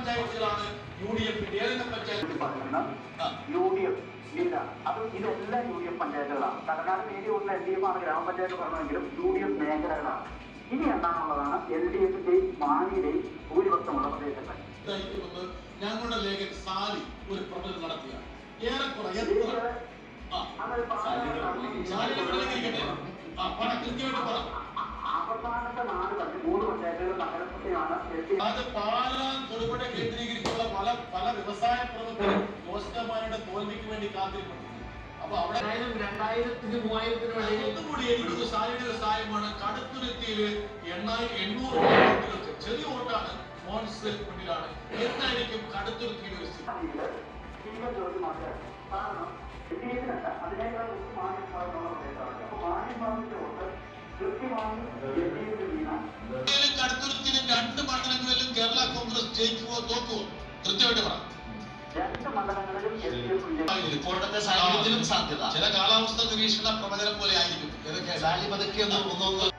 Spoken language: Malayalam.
പഞ്ചായത്തുകളാണ് യു ഡി എഫിന്റെ ഏതെല്ലാം പഞ്ചായത്ത് പറയുന്ന ആ. യു ഡി എഫ് ഇല്ല അത് ഇതെല്ലാം യു ഡി എഫ് പഞ്ചായത്തുകളാണ് തലനാട് ഏരിയ ഉള്ള എൽ ഡി എഫ് ആണ് ഗ്രാമപഞ്ചായത്ത് പറഞ്ഞെങ്കിലും യു ഡി എഫ് മേഖലകളാണ് ഇനി എന്താണുള്ളതാണ് എൽ ഡി എഫിന്റെയും മാണിയുടെയും ഭൂരിപക്ഷമുള്ള പ്രദേശങ്ങൾ ഇതായിരിക്കുമെന്ന് ഞങ്ങളുടെ ലേഖൻ സാലി ഒരു പ്രബന്ധം നടത്തിയ ഏറെക്കുറെ എത്ര ആ സാലി ഇവിടെ ഇരിക്കട്ടെ ആ പറ കൃത്യമായിട്ട് പറ അവസാനത്തെ നാല് പഞ്ച- മൂന്ന് പഞ്ചായത്തുകൾ നഗരസഭയാണ് എൽ ഡി അത് പാലാ തൊടുപുഴ കേന്ദ്രീകരിച്ചുള്ള പല പല വ്യവസായ പ്രമുഖരും ജോസ്കമാരുടെ തോൽവിക്ക് വേണ്ടി കാത്തിരിപ്പുണ്ട് അപ്പൊ അവിടെ രണ്ടായിരം രണ്ടായിരത്തിന് മൂവായിരത്തിനും ഇടയിൽ ഒന്നുകൂടി എനിക്കൊരു സാരിയുടെ ഒരു സഹായമാണ് കടുത്തുരുത്തിയില് എണ്ണായി എണ്ണൂറ് വോട്ടുകൾക്ക് ചെറിയ വോട്ടാണ് മോൻസ് മുന്നിലാണ് എന്തായിരിക്കും കടുത്തുരുത്തിയുടെ ഒരു സ്ഥിതി സീനിയർ ജോലി മാത്രമാണ് കാരണം എൽ ഡി എഫിനല്ല അതിനേക്കാൾ ഒട്ടും മാന്യം ഭാഗത്തുള്ള പ്രദേശമാണ് അപ്പൊ മാന്യം ഭാഗത്തിന്റെ വോട്ട് കൃത്യമായി എൽ ഡി എഫിൽ വീണാൽ ഏതായാലും കടുത്തുരുത്തിയിലും രണ്ട് മണ്ഡലങ്ങളിലും കേരള കോൺഗ്രസ് ജയിക്കുവോ തോക്കുവോ കൃത്യമായിട്ട് പറ രണ്ട് മണ്ഡലങ്ങളിലും എൽ ഡി എഫ് വിജയിക്കും ഇപ്പോഴത്തെ സാഹചര്യത്തിലും സാധ്യത ചില കാലാവസ്ഥ നിരീക്ഷണ പ്രവചനം പോലെ ആയിരിക്കും ഏതൊക്കെ സാലി പതുക്കെ ഒന്ന് ഒന്നൊന്ന്